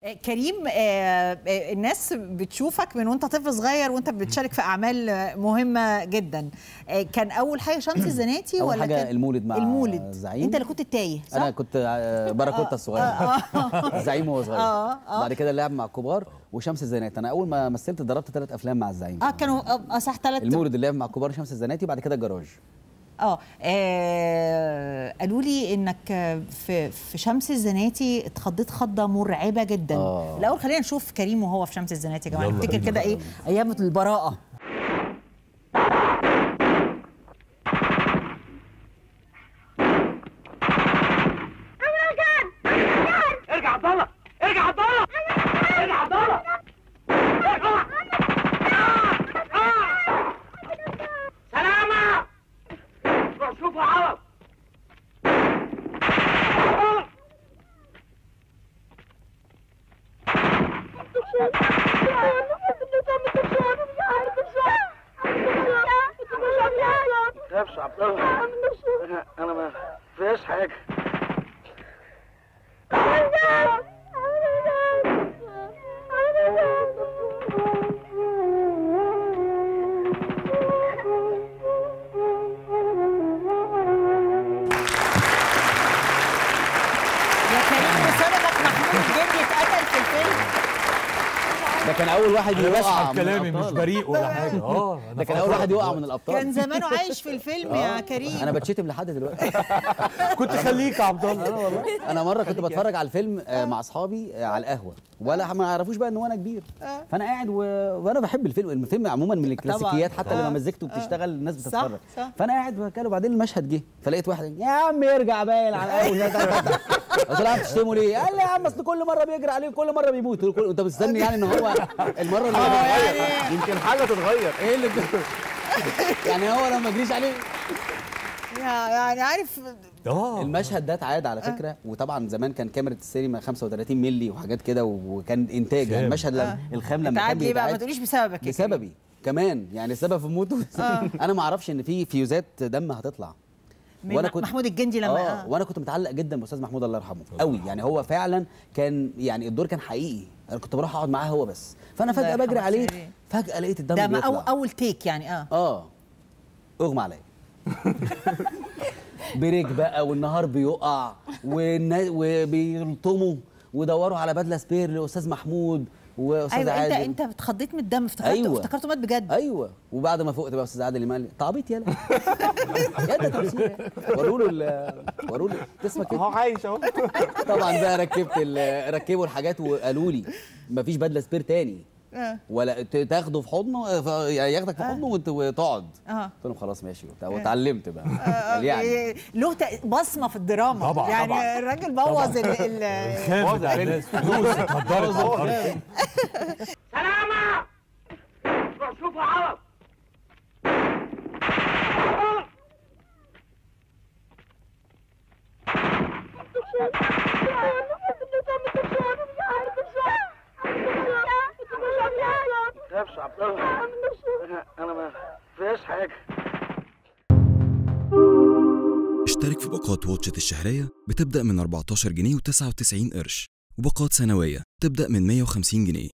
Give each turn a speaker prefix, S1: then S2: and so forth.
S1: كريم آه، آه، الناس بتشوفك من وانت طفل صغير وانت بتشارك في اعمال مهمه جدا آه، كان اول حاجه شمس الزناتي
S2: أول
S1: ولا
S2: حاجة
S1: كان
S2: المولد مع
S1: المولد
S2: زعيم.
S1: انت اللي كنت التايه صح
S2: انا كنت آه، باراكوتا الصغير زعيم وهو صغير
S1: آه، آه.
S2: بعد كده اللعب مع الكبار وشمس الزناتي انا اول ما مثلت ضربت ثلاث افلام مع الزعيم
S1: اه كانوا اه صح ثلاث
S2: المولد اللعب مع الكبار شمس الزناتي وبعد كده الجراج
S1: اه آه، قالوا لي انك في في شمس الزناتي اتخضيت خضه مرعبه جدا
S2: آه.
S1: الاول خلينا نشوف كريم وهو في شمس الزناتي يا جماعه
S3: يلا
S1: نفتكر
S3: بينا.
S1: كده ايه ايام البراءه
S4: ارجع عبد الله ارجع عبد الله ارجع عبد الله ارجع. آه. آه. سلامة روح شوفوا عوض آه. تخافش يا عبد الله انا ما فيش حاجه
S1: يا كريم بسببك محمود الجندي اتقتل في الفيلم
S2: ده كان اول واحد
S3: انا
S2: يقع
S3: بسحب
S2: من
S3: كلامي مش
S2: الأبطال.
S3: بريء ولا حاجه اه
S2: ده كان اول واحد يقع من الابطال
S1: كان زمانه عايش في الفيلم يا كريم
S2: انا بتشتم لحد دلوقتي
S3: كنت خليك يا عبد الله
S2: انا مره كنت بتفرج على الفيلم آه، مع اصحابي آه، على القهوه ولا ما يعرفوش بقى ان وانا كبير فانا قاعد و... وانا بحب الفيلم الفيلم عموما من الكلاسيكيات حتى
S1: آه.
S2: لما مزجته بتشتغل الناس
S1: صح،
S2: بتتفرج
S1: صح.
S2: فانا قاعد بتكلم وبعدين المشهد جه فلقيت واحد يا عم ارجع باين على القهوه قلت له بتشتموا ليه؟ قال لي يا عم اصل كل مره بيجري عليه وكل مره بيموت قلت له انت مستني يعني ان هو المره اللي هتتغير
S3: يمكن حاجه تتغير
S2: ايه اللي يعني هو لما يجريش عليه
S1: يا- يعني عارف
S3: اه
S2: المشهد ده اتعاد على فكره وطبعا زمان كان كاميرا السينما 35 مللي وحاجات كده وكان انتاج يعني
S3: خام.
S2: المشهد لما الخام لما كان
S1: تعاد ليه بقى ما
S2: بيتعاد
S1: تقوليش بسببك يا كريم.
S2: بسببي كمان يعني سبب في موته انا ما اعرفش ان في فيوزات دم هتطلع
S1: من محمود الجندي لما
S2: اه
S1: آه.
S2: وانا كنت متعلق جدا باستاذ محمود الله يرحمه قوي يعني هو فعلا كان يعني الدور كان حقيقي انا كنت بروح اقعد معاه هو بس فانا
S1: الله
S2: فجاه
S1: يرحمه
S2: بجري عليه
S1: سيدي.
S2: فجاه لقيت الدم
S1: ده ما
S2: بيطلع
S1: أول, اول تيك يعني اه
S2: اه اغمى عليا بريك بقى والنهار بيقع والنا- وبيلطموا ودوروا على بدله سبير لاستاذ محمود واستاذ
S1: ايوه انت
S2: عادل
S1: انت اتخضيت من الدم افتكرت
S2: أيوة.
S1: افتكرته مات بجد
S2: ايوه وبعد ما فقت بقى استاذ عادل امام قال لي تعبيط يالا يا ده تمثيل وروا له ال- وروا له اسمك
S3: اهو
S2: ايه
S3: عايش اهو
S2: طبعا بقى ركبت ال- ركبوا الحاجات وقالوا لي مفيش بدله سبير تاني
S1: اه
S2: ولا ت- تاخده في حضنه ف- يعني ياخدك في حضنه وت- وتقعد
S1: اه
S2: قلت لهم خلاص ماشي وبتاع واتعلمت بقى قال يعني
S1: إيه، له تق- بصمه في الدراما
S3: طبعا،
S1: يعني
S3: طبعا.
S1: الراجل بوظ ال ال
S3: خام بتاع الناس فلوس اتهدرت على الارض
S4: سلامة روح شوفوا عوض آه. تخافش يا عبد الله انا ما فيش حاجه
S5: اشترك في باقات واتشت الشهرية بتبدأ من 14 جنيه و99 قرش وباقات سنوية تبدأ من 150 جنيه